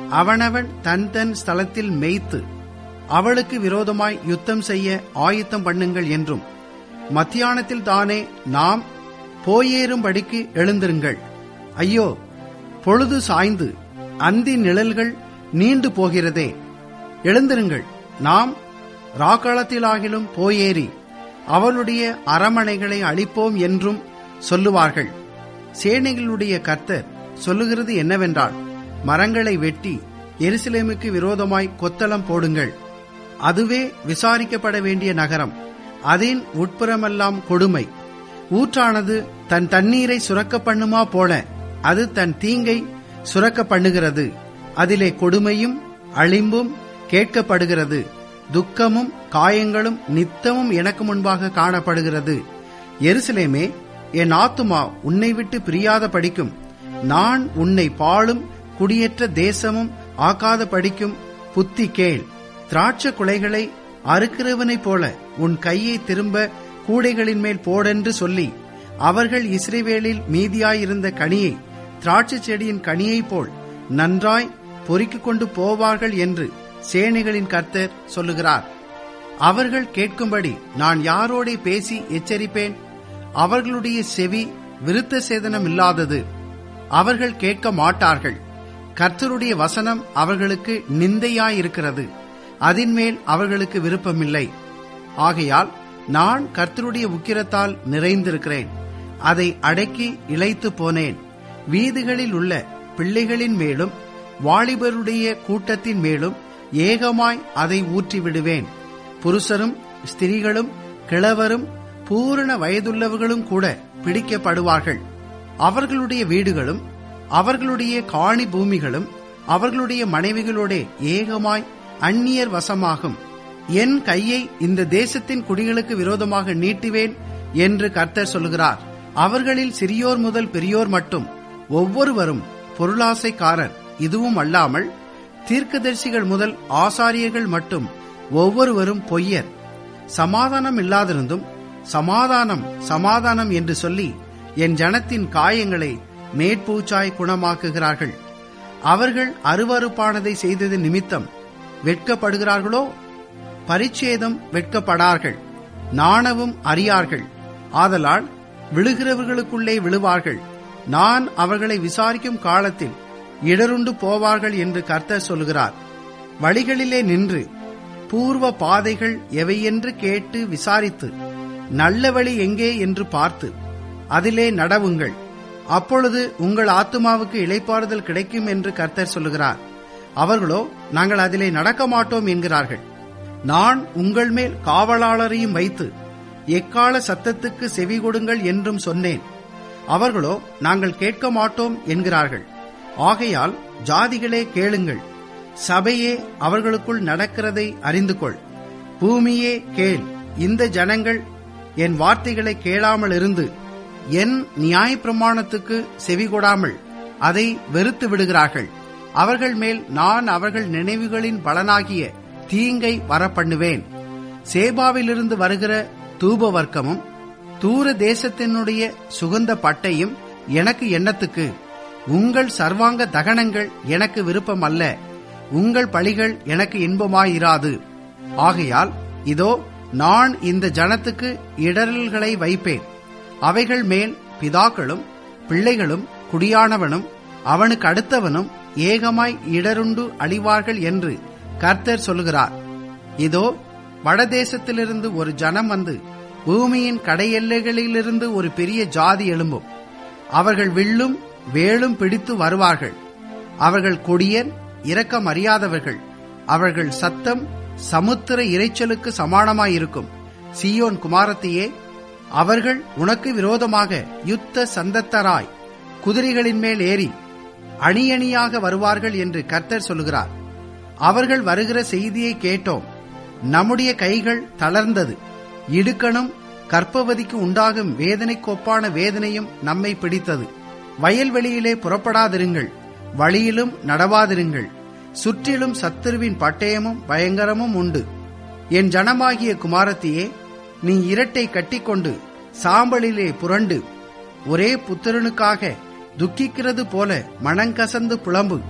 அவனவன் தன் தன் ஸ்தலத்தில் மேய்த்து அவளுக்கு விரோதமாய் யுத்தம் செய்ய ஆயத்தம் பண்ணுங்கள் என்றும் மத்தியானத்தில் தானே நாம் போயேறும்படிக்கு எழுந்திருங்கள் ஐயோ பொழுது சாய்ந்து அந்தி நிழல்கள் நீண்டு போகிறதே எழுந்திருங்கள் நாம் ராக்காலத்திலாகிலும் போயேறி அவளுடைய அரமனைகளை அழிப்போம் என்றும் சொல்லுவார்கள் சேனைகளுடைய கர்த்தர் சொல்லுகிறது என்னவென்றால் மரங்களை வெட்டி எருசலேமுக்கு விரோதமாய் கொத்தளம் போடுங்கள் அதுவே விசாரிக்கப்பட வேண்டிய நகரம் அதன் உட்புறமெல்லாம் கொடுமை ஊற்றானது தன் தண்ணீரை சுரக்க பண்ணுமா போல அது தன் தீங்கை சுரக்க பண்ணுகிறது அதிலே கொடுமையும் அழிம்பும் கேட்கப்படுகிறது துக்கமும் காயங்களும் நித்தமும் எனக்கு முன்பாக காணப்படுகிறது எருசலேமே என் ஆத்துமா உன்னை விட்டு பிரியாத படிக்கும் நான் உன்னை பாழும் குடியேற்ற தேசமும் ஆக்காத படிக்கும் புத்தி கேள் திராட்ச குலைகளை அறுக்கிறவனைப் போல உன் கையை திரும்ப கூடைகளின் மேல் போடென்று சொல்லி அவர்கள் இஸ்ரேவேலில் மீதியாயிருந்த கனியை திராட்சை செடியின் கனியைப் போல் நன்றாய் பொறுக்கிக் கொண்டு போவார்கள் என்று சேனைகளின் கர்த்தர் சொல்லுகிறார் அவர்கள் கேட்கும்படி நான் யாரோடே பேசி எச்சரிப்பேன் அவர்களுடைய செவி விருத்த சேதனம் இல்லாதது அவர்கள் கேட்க மாட்டார்கள் கர்த்தருடைய வசனம் அவர்களுக்கு நிந்தையாயிருக்கிறது அதின்மேல் அவர்களுக்கு விருப்பமில்லை ஆகையால் நான் கர்த்தருடைய உக்கிரத்தால் நிறைந்திருக்கிறேன் அதை அடக்கி இழைத்து போனேன் வீதிகளில் உள்ள பிள்ளைகளின் மேலும் வாலிபருடைய கூட்டத்தின் மேலும் ஏகமாய் அதை ஊற்றி விடுவேன் புருஷரும் ஸ்திரீகளும் கிழவரும் பூரண வயதுள்ளவர்களும் கூட பிடிக்கப்படுவார்கள் அவர்களுடைய வீடுகளும் அவர்களுடைய காணி பூமிகளும் அவர்களுடைய மனைவிகளோட ஏகமாய் அந்நியர் வசமாகும் என் கையை இந்த தேசத்தின் குடிகளுக்கு விரோதமாக நீட்டுவேன் என்று கர்த்தர் சொல்கிறார் அவர்களில் சிறியோர் முதல் பெரியோர் மட்டும் ஒவ்வொருவரும் பொருளாசைக்காரர் இதுவும் அல்லாமல் தீர்க்கதரிசிகள் முதல் ஆசாரியர்கள் மட்டும் ஒவ்வொருவரும் பொய்யர் சமாதானம் இல்லாதிருந்தும் சமாதானம் சமாதானம் என்று சொல்லி என் ஜனத்தின் காயங்களை மேற்பூச்சாய் குணமாக்குகிறார்கள் அவர்கள் அருவறுப்பானதை செய்தது நிமித்தம் வெட்கப்படுகிறார்களோ பரிச்சேதம் வெட்கப்படார்கள் நாணவும் அறியார்கள் ஆதலால் விழுகிறவர்களுக்குள்ளே விழுவார்கள் நான் அவர்களை விசாரிக்கும் காலத்தில் இடருண்டு போவார்கள் என்று கர்த்தர் சொல்கிறார் வழிகளிலே நின்று பூர்வ பாதைகள் எவையென்று கேட்டு விசாரித்து நல்ல வழி எங்கே என்று பார்த்து அதிலே நடவுங்கள் அப்பொழுது உங்கள் ஆத்துமாவுக்கு இளைப்பாறுதல் கிடைக்கும் என்று கர்த்தர் சொல்லுகிறார் அவர்களோ நாங்கள் அதிலே நடக்க மாட்டோம் என்கிறார்கள் நான் உங்கள் மேல் காவலாளரையும் வைத்து எக்கால சத்தத்துக்கு செவி கொடுங்கள் என்றும் சொன்னேன் அவர்களோ நாங்கள் கேட்க மாட்டோம் என்கிறார்கள் ஆகையால் ஜாதிகளே கேளுங்கள் சபையே அவர்களுக்குள் நடக்கிறதை அறிந்து கொள் பூமியே கேள் இந்த ஜனங்கள் என் வார்த்தைகளை கேளாமல் இருந்து என் நியாய பிரமாணத்துக்கு செவி கொடாமல் அதை வெறுத்து விடுகிறார்கள் அவர்கள் மேல் நான் அவர்கள் நினைவுகளின் பலனாகிய தீங்கை வரப்பண்ணுவேன் சேபாவிலிருந்து வருகிற தூப வர்க்கமும் தூர தேசத்தினுடைய சுகந்த பட்டையும் எனக்கு எண்ணத்துக்கு உங்கள் சர்வாங்க தகனங்கள் எனக்கு விருப்பம் அல்ல உங்கள் பழிகள் எனக்கு இன்பமாயிராது ஆகையால் இதோ நான் இந்த ஜனத்துக்கு இடரல்களை வைப்பேன் அவைகள் மேல் பிதாக்களும் பிள்ளைகளும் குடியானவனும் அவனுக்கு அடுத்தவனும் ஏகமாய் இடருண்டு அழிவார்கள் என்று கர்த்தர் சொல்லுகிறார் இதோ வடதேசத்திலிருந்து ஒரு ஜனம் வந்து பூமியின் கடையெல்லைகளிலிருந்து ஒரு பெரிய ஜாதி எழும்பும் அவர்கள் வில்லும் வேலும் பிடித்து வருவார்கள் அவர்கள் கொடியன் இரக்கம் அறியாதவர்கள் அவர்கள் சத்தம் சமுத்திர இரைச்சலுக்கு சமானமாயிருக்கும் சியோன் குமாரத்தியே அவர்கள் உனக்கு விரோதமாக யுத்த சந்தத்தராய் குதிரைகளின் மேல் ஏறி அணியணியாக வருவார்கள் என்று கர்த்தர் சொல்கிறார் அவர்கள் வருகிற செய்தியை கேட்டோம் நம்முடைய கைகள் தளர்ந்தது இடுக்கணும் கற்பவதிக்கு உண்டாகும் வேதனைக்கு ஒப்பான வேதனையும் நம்மை பிடித்தது வயல்வெளியிலே புறப்படாதிருங்கள் வழியிலும் நடவாதிருங்கள் சுற்றிலும் சத்துருவின் பட்டயமும் பயங்கரமும் உண்டு என் ஜனமாகிய குமாரத்தியே நீ இரட்டை கட்டிக்கொண்டு சாம்பலிலே புரண்டு ஒரே புத்திரனுக்காக துக்கிக்கிறது போல மனங்கசந்து புலம்பு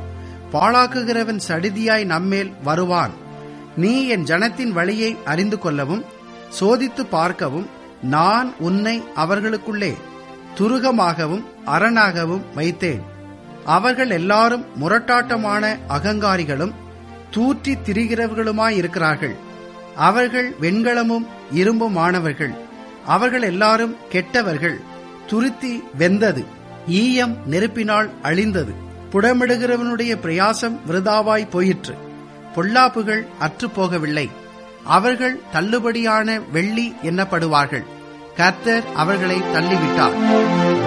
பாழாக்குகிறவன் சடிதியாய் நம்மேல் வருவான் நீ என் ஜனத்தின் வழியை அறிந்து கொள்ளவும் சோதித்து பார்க்கவும் நான் உன்னை அவர்களுக்குள்ளே துருகமாகவும் அரணாகவும் வைத்தேன் அவர்கள் எல்லாரும் முரட்டாட்டமான அகங்காரிகளும் தூற்றி திரிகிறவர்களுமாயிருக்கிறார்கள் அவர்கள் வெண்கலமும் இரும்புமானவர்கள் அவர்கள் எல்லாரும் கெட்டவர்கள் துருத்தி வெந்தது ஈயம் நெருப்பினால் அழிந்தது புடமிடுகிறவனுடைய பிரயாசம் விருதாவாய் போயிற்று பொல்லாப்புகள் அற்றுப்போகவில்லை அவர்கள் தள்ளுபடியான வெள்ளி எண்ணப்படுவார்கள் கர்த்தர் அவர்களை தள்ளிவிட்டார்